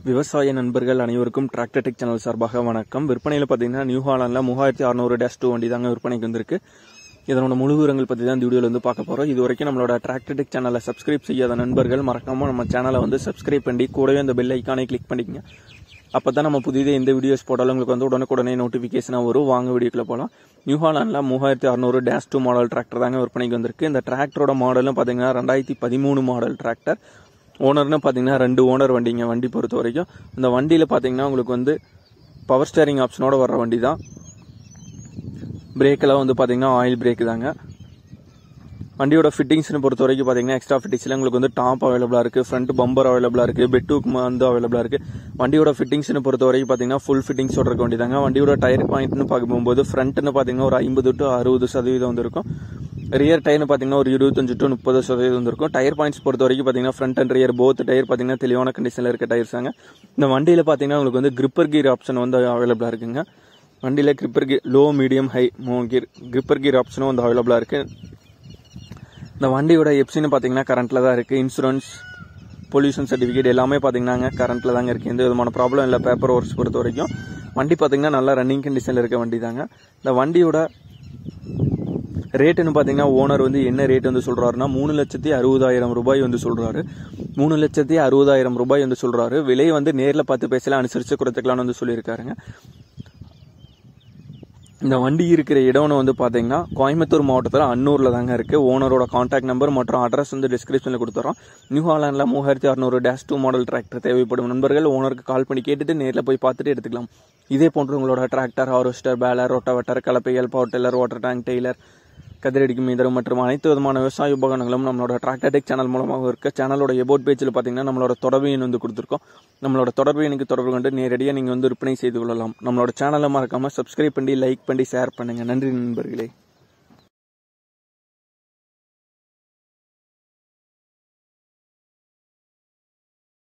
விவசாய நண்பர்கள் அனைவருக்கும் டிராக்டர் டெக் சேனல் சார்பாக வணக்கம் விற்பனையில் பார்த்தீங்கன்னா நியூ ஹாலாண்டில் மூவாயிரத்தி அறநூறு டேஷ் டூ வண்டி தாங்க விற்பனைக்கு வந்திருக்கு இதனோட முழு விவரங்கள் பற்றி தான் இந்த வீடியோவில் வந்து பார்க்க போகிறோம் இது வரைக்கும் நம்மளோட டிராக்டர் டெக் சேனலை சப்ஸ்கிரைப் செய்யாத நண்பர்கள் மறக்காமல் நம்ம சேனலை வந்து சப்ஸ்கிரைப் பண்ணி கூடவே அந்த பெல் ஐக்கானை கிளிக் பண்ணிக்கங்க அப்போ தான் நம்ம புதிதாக எந்த வீடியோஸ் போட்டாலும் உங்களுக்கு வந்து உடனுக்குடனே நோட்டிஃபிகேஷனாக வரும் வாங்க வீடியோக்குள்ள போகலாம் நியூ ஹாலாண்டில் மூவாயிரத்தி அறநூறு டேஷ் டூ மாடல் டிராக்டர் தாங்க விற்பனைக்கு வந்திருக்கு இந்த டிராக்டரோட மாடலும் பார்த்தீங்கன்னா ரெண்டாயிரத்தி பதிமூணு மாடல் டிராக்டர் ஓனர்னு பார்த்தீங்கன்னா ரெண்டு ஓனர் வண்டிங்க வண்டி பொறுத்த வரைக்கும் இந்த வண்டியில் பார்த்தீங்கன்னா உங்களுக்கு வந்து பவர் ஸ்டேரிங் ஆப்ஷனோட வர்ற வண்டி தான் பிரேக்கெல்லாம் வந்து பார்த்தீங்கன்னா ஆயில் பிரேக் தாங்க வண்டியோட ஃபிட்டிங்ஸ்னு பொறுத்த வரைக்கும் பார்த்தீங்கன்னா எக்ஸ்ட்ரா ஃபிட்டிங்ஸில் உங்களுக்கு வந்து டாப் அவைலபிளாக இருக்குது ஃப்ரண்ட் பம்பர் அவைலபிளாக இருக்குது பெட்டுக்கு வந்து அவைலபிளாக இருக்குது வண்டியோட ஃபிட்டிங்ஸ்னு பொறுத்த வரைக்கும் பார்த்தீங்கன்னா ஃபுல் ஃபிட்டிங்ஸோட இருக்க வண்டி தாங்க வண்டியோட டயர் பாயிண்ட்னு பார்க்கும்போது ஃப்ரண்ட்னு பார்த்தீங்கன்னா ஒரு ஐம்பது டு அறுபது சதவீதம் வந்து இருக்கும் ரியர் டயர்னு பார்த்தீங்கன்னா ஒரு இருபத்தஞ்சு டு முப்பது சதவீதம் வந்துருக்கும் டயர் பாயிண்ட்ஸ் பொறுத்த வரைக்கும் பார்த்தீங்கன்னா front and rear both tyre பார்த்தீங்கன்னா தெளிவான கண்டிஷனில் இருக்க டயர்ஸ் தாங்க இந்த வண்டியில் பார்த்தீங்கன்னா உங்களுக்கு வந்து கிரிப்பர் கீர் ஆப்ஷன் வந்து அவைலபிளாக இருக்குங்க வண்டியில் gripper gear low medium high மூ கீர் கிரிப்பர் கீர் ஆப்ஷனும் வந்து அவைலபிளாக இருக்குது இந்த வண்டியோட எப்சின்னு பார்த்தீங்கன்னா கரண்ட்டில் தான் இருக்குது இன்சூரன்ஸ் பொல்யூஷன் சர்டிஃபிகேட் எல்லாமே பார்த்தீங்கன்னா கரண்ட்டில் தாங்க இருக்குது எந்த விதமான ப்ராப்ளம் இல்லை பேப்பர் ஒர்க்ஸ் பொறுத்த வரைக்கும் வண்டி பார்த்தீங்கன்னா நல்லா ரன்னிங் கண்டிஷனில் இருக்க வண்டி தாங்க இந்த வண்டியோட ரேட்டுன்னு பார்த்தீங்கன்னா ஓனர் வந்து என்ன ரேட் வந்து சொல்கிறாருன்னா மூணு லட்சத்தி அறுபதாயிரம் ரூபாய் வந்து சொல்கிறாரு மூணு லட்சத்தி அறுபதாயிரம் ரூபாய் வந்து சொல்கிறாரு விலை வந்து நேரில் பார்த்து பேசலாம் அனுசரித்து குறைத்துக்கலாம்னு வந்து சொல்லியிருக்காருங்க இந்த வண்டி இருக்கிற இடம்னு வந்து பார்த்தீங்கன்னா கோயம்புத்தூர் மாவட்டத்தில் அன்னூரில் தாங்க இருக்குது ஓனரோட காண்டாக்ட் நம்பர் மற்றும் அட்ரஸ் வந்து டிஸ்கிரிப்ஷனில் கொடுத்துறோம் நியூ ஹாலாண்டில் மூவாயிரத்தி அறநூறு டேஷ் டூ மாடல் டிராக்டர் தேவைப்படும் நண்பர்கள் ஓனருக்கு கால் பண்ணி கேட்டுட்டு நேரில் போய் பார்த்துட்டு எடுத்துக்கலாம் இதே போன்று உங்களோட டிராக்டர் ஹார்வெஸ்டர் பேலர் ரோட்டாவெட்டர் கலப்பைகள் power tiller water tank trailer கதிரடிக்கும் மீதரும் மற்றும் அனைத்து விதமான விவசாய உபகரணங்களும் நம்மளோட டிராக்டர் டெக் சேனல் மூலமாக இருக்க சேனலோட எபோட் பேஜில் பார்த்தீங்கன்னா நம்மளோட தொடர்பு எண் வந்து கொடுத்துருக்கோம் நம்மளோட தொடர்பு எண்ணுக்கு தொடர்பு கொண்டு நேரடியாக நீங்கள் வந்து விற்பனை செய்து கொள்ளலாம் நம்மளோட சேனலை மறக்காமல் சப்ஸ்கிரைப் பண்ணி லைக் பண்ணி ஷேர் பண்ணுங்கள் நன்றி நண்பர்களே